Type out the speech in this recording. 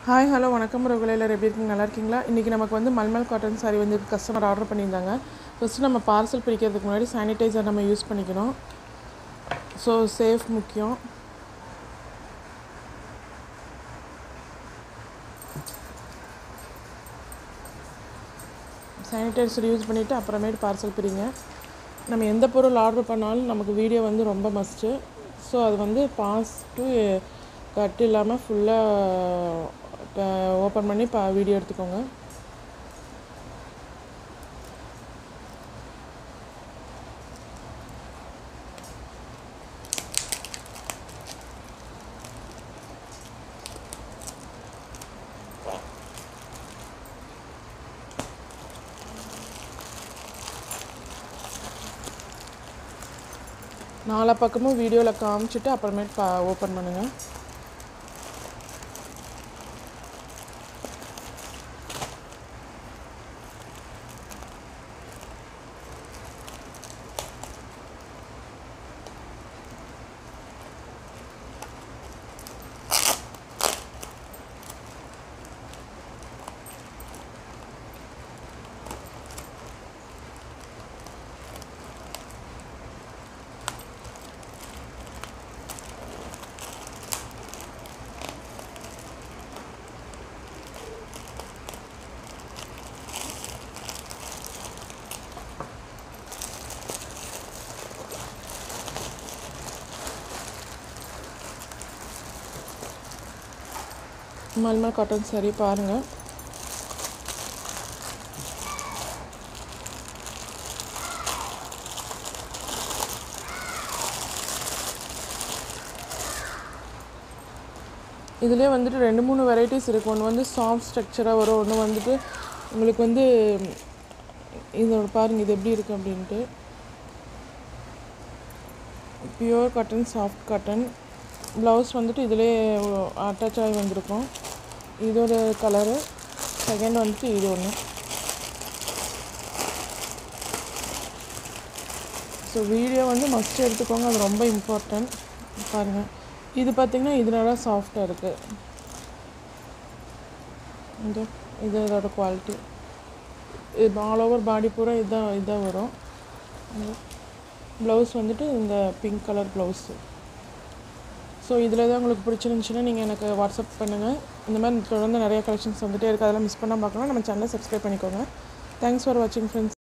hi hello வணக்கம் ரகுல எல்லாரும் எப்படி இருக்கீங்க நல்லா இருக்கீங்களா இன்றைக்கி நமக்கு வந்து மல்மல் காட்டன் சாரி வந்து கஸ்டமர் ஆர்டர் பண்ணியிருந்தாங்க ஃபஸ்ட்டு நம்ம பார்சல் பிரிக்கிறதுக்கு முன்னாடி சானிடைசர் நம்ம யூஸ் பண்ணிக்கணும் ஸோ சேஃப் முக்கியம் சானிடைசர் யூஸ் பண்ணிவிட்டு அப்புறமேட்டு பார்சல் பிரிங்க நம்ம எந்த பொருள் ஆர்டர் பண்ணாலும் நமக்கு வீடியோ வந்து ரொம்ப மஸ்ட்டு ஸோ அது வந்து பாஸ்ட்டு கட் இல்லாமல் ஃபுல்லாக ஓப்பன் பண்ணி பா வீடியோ எடுத்துக்கோங்க நாலா பக்கமும் வீடியோவில் காமிச்சிட்டு அப்புறமேட்டு பா ஓப்பன் பண்ணுங்கள் மல்மல் காட்டன் சரி பாருங்கள் இதுலேயே வந்துட்டு ரெண்டு மூணு வெரைட்டிஸ் இருக்குது ஒன்று வந்து சாஃப்ட் ஸ்ட்ரக்சராக வரும் ஒன்று வந்துட்டு உங்களுக்கு வந்து இதோட பாருங்கள் இது எப்படி இருக்குது அப்படின்ட்டு pure cotton soft cotton blouse வந்துட்டு இதிலே அட்டாச் ஆகி வந்திருக்கும் இதோட கலரு செகண்ட் வந்துட்டு இது ஒன்று ஸோ வீடியோ வந்து மஸ்ட் எடுத்துக்கோங்க அது ரொம்ப இம்பார்ட்டன்ட் பாருங்கள் இது பார்த்திங்கன்னா இது நல்லா சாஃப்டாக இருக்குது இந்த இது இதோட குவாலிட்டி இது ஆல் ஓவர் பாடி பூரா இதுதான் இதாக வரும் ப்ளவுஸ் வந்துட்டு இந்த பிங்க் கலர் ப்ளவுஸு ஸோ இதில் தான் உங்களுக்கு பிடிச்சிருந்துச்சின்னா நீங்கள் எனக்கு வாட்ஸ்அப் பண்ணுங்கள் இந்த மாதிரி தொடர்ந்து நிறைய கலெக்ஷன்ஸ் வந்துகிட்டே இருக்குது அதெல்லாம் மிஸ் பண்ணால் பார்க்கலாம் நம்ம சேனலை சப்ஸ்கிரைப் பண்ணிக்கோங்க தேங்க்ஸ் ஃபார் வாட்சிங் ஃப்ரெண்ட்ஸ்